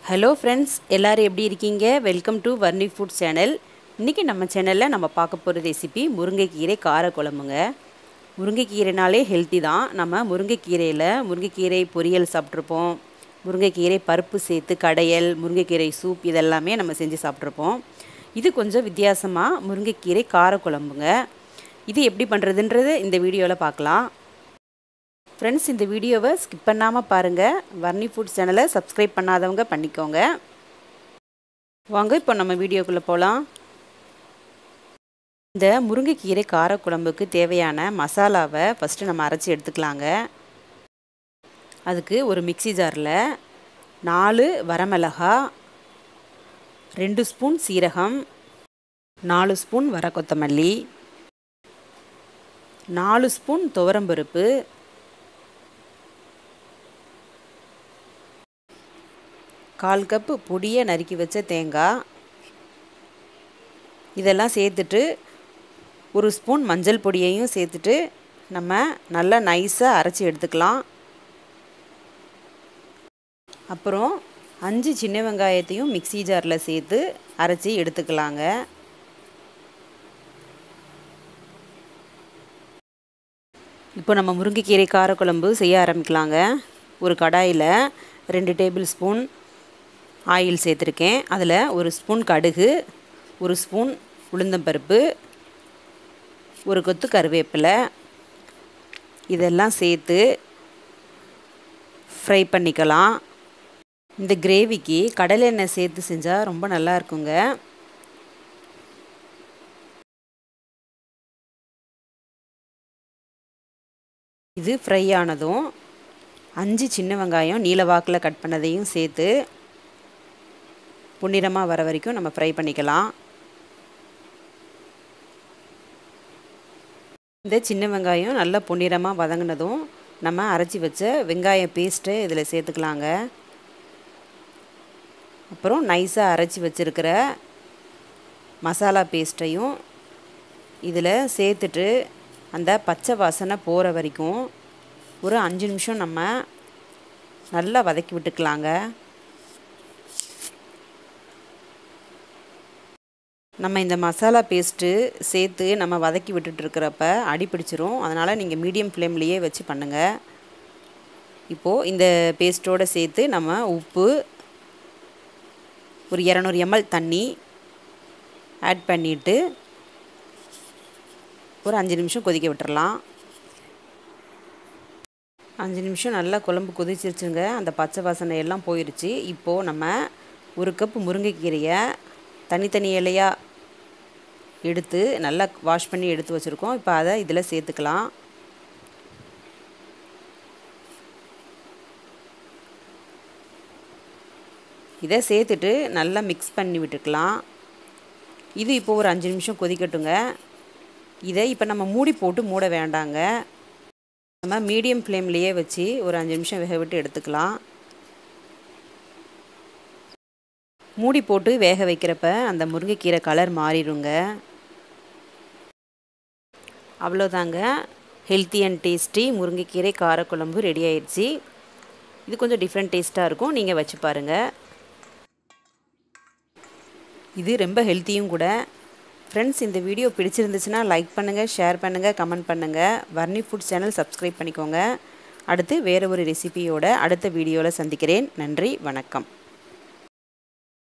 hello friends எல்லோரும் எப்படி இருக்கீங்க welcome to Varni food channel இன்றைக்கி நம்ம சேனலில் நம்ம பார்க்க போகிற ரெசிபி முருங்கைக்கீரை காரக்குழம்புங்க முருங்கைக்கீரைனாலே ஹெல்த்தி தான் நம்ம முருங்கைக்கீரையில் முருங்கைக்கீரை பொரியல் சாப்பிட்ருப்போம் முருங்கைக்கீரை பருப்பு சேர்த்து கடையல் முருங்கைக்கீரை சூப் இதெல்லாமே நம்ம செஞ்சு சாப்பிட்ருப்போம் இது கொஞ்சம் வித்தியாசமாக முருங்கைக்கீரை காரக்குழம்புங்க இது எப்படி பண்ணுறதுன்றது இந்த வீடியோவில் பார்க்கலாம் ஃப்ரெண்ட்ஸ் இந்த வீடியோவை ஸ்கிப் பண்ணாமல் பாருங்கள் வர்ணி ஃபுட் சேனலை சப்ஸ்கிரைப் பண்ணாதவங்க பண்ணிக்கோங்க வாங்க இப்போ நம்ம வீடியோக்குள்ளே போகலாம் இந்த முருங்கைக்கீரை காரக்குழம்புக்கு தேவையான மசாலாவை ஃபஸ்ட்டு நம்ம அரைச்சி எடுத்துக்கலாங்க அதுக்கு ஒரு மிக்சி ஜாரில் நாலு வரமிளகா ரெண்டு ஸ்பூன் சீரகம் நாலு ஸ்பூன் வர கொத்தமல்லி நாலு ஸ்பூன் துவரம்பருப்பு கால் கப்பு பொடியை நறுக்கி வச்ச தேங்காய் இதெல்லாம் சேர்த்துட்டு ஒரு ஸ்பூன் மஞ்சள் பொடியையும் சேர்த்துட்டு நம்ம நல்லா நைஸாக அரைச்சி எடுத்துக்கலாம் அப்புறம் அஞ்சு சின்ன வெங்காயத்தையும் மிக்சி ஜாரில் சேர்த்து அரைச்சி எடுத்துக்கலாங்க இப்போ நம்ம முருங்கைக்கீரை காரக்குழம்பு செய்ய ஆரம்பிக்கலாங்க ஒரு கடாயில் ரெண்டு டேபிள் ஸ்பூன் ஆயில் சேர்த்துருக்கேன் அதில் ஒரு ஸ்பூன் கடுகு ஒரு ஸ்பூன் உளுந்தம்பருப்பு ஒரு கொத்து கருவேப்பிலை இதெல்லாம் சேர்த்து ஃப்ரை பண்ணிக்கலாம் இந்த கிரேவிக்கு கடலை எண்ணெய் சேர்த்து செஞ்சால் ரொம்ப நல்லா இருக்குங்க இது ஃப்ரை ஆனதும் அஞ்சு சின்ன வெங்காயம் நீல வாக்கில் கட் பண்ணதையும் சேர்த்து பொன்னிறமாக வர வரைக்கும் நம்ம ஃப்ரை பண்ணிக்கலாம் இந்த சின்ன வெங்காயம் நல்லா பொன்னிறமாக வதங்கினதும் நம்ம அரைச்சி வச்ச வெங்காய பேஸ்ட்டை இதில் சேர்த்துக்கலாங்க அப்புறம் நைஸாக அரைச்சி வச்சுருக்கிற மசாலா பேஸ்ட்டையும் இதில் சேர்த்துட்டு அந்த பச்சை வாசனை போகிற வரைக்கும் ஒரு அஞ்சு நிமிஷம் நம்ம நல்லா வதக்கி விட்டுக்கலாங்க நம்ம இந்த மசாலா பேஸ்ட்டு சேர்த்து நம்ம வதக்கி விட்டுட்டுருக்கிறப்ப அடி பிடிச்சிரும் அதனால் நீங்கள் மீடியம் ஃப்ளேம்லேயே வச்சு பண்ணுங்கள் இப்போது இந்த பேஸ்ட்டோடு சேர்த்து நம்ம உப்பு ஒரு இரநூறு எம்எல் தண்ணி ஆட் பண்ணிவிட்டு ஒரு அஞ்சு நிமிஷம் கொதிக்க விட்டுறலாம் அஞ்சு நிமிஷம் நல்லா குழம்பு கொதிச்சிருச்சுங்க அந்த பச்சை வாசனை எல்லாம் போயிடுச்சு இப்போது நம்ம ஒரு கப் முருங்கைக்கீரையை தனித்தனி இலையாக எடுத்து நல்லா வாஷ் பண்ணி எடுத்து வச்சுருக்கோம் இப்போ அதை இதில் சேர்த்துக்கலாம் இதை சேர்த்துட்டு நல்லா மிக்ஸ் பண்ணி விட்டுக்கலாம் இது இப்போ ஒரு அஞ்சு நிமிஷம் கொதிக்கட்டுங்க இதை இப்போ நம்ம மூடி போட்டு மூட வேண்டாங்க நம்ம மீடியம் ஃப்ளேம்லேயே வச்சு ஒரு அஞ்சு நிமிஷம் வேக விட்டு எடுத்துக்கலாம் மூடி போட்டு வேக வைக்கிறப்ப அந்த முருங்கைக்கீரை கலர் மாறிடுங்க அவ்வளோதாங்க ஹெல்த்தி அண்ட் டேஸ்டி முருங்கைக்கீரை காரக்குழம்பு ரெடி ஆயிடுச்சு இது கொஞ்சம் டிஃப்ரெண்ட் டேஸ்ட்டாக இருக்கும் நீங்கள் வச்சு பாருங்கள் இது ரொம்ப ஹெல்த்தியும் கூட ஃப்ரெண்ட்ஸ் இந்த வீடியோ பிடிச்சிருந்துச்சுன்னா லைக் பண்ணுங்கள் ஷேர் பண்ணுங்கள் கமெண்ட் பண்ணுங்கள் வர்ணி ஃபுட் சேனல் சப்ஸ்கிரைப் பண்ணிக்கோங்க அடுத்து வேறு ஒரு ரெசிபியோட அடுத்த வீடியோவில் சந்திக்கிறேன் நன்றி வணக்கம்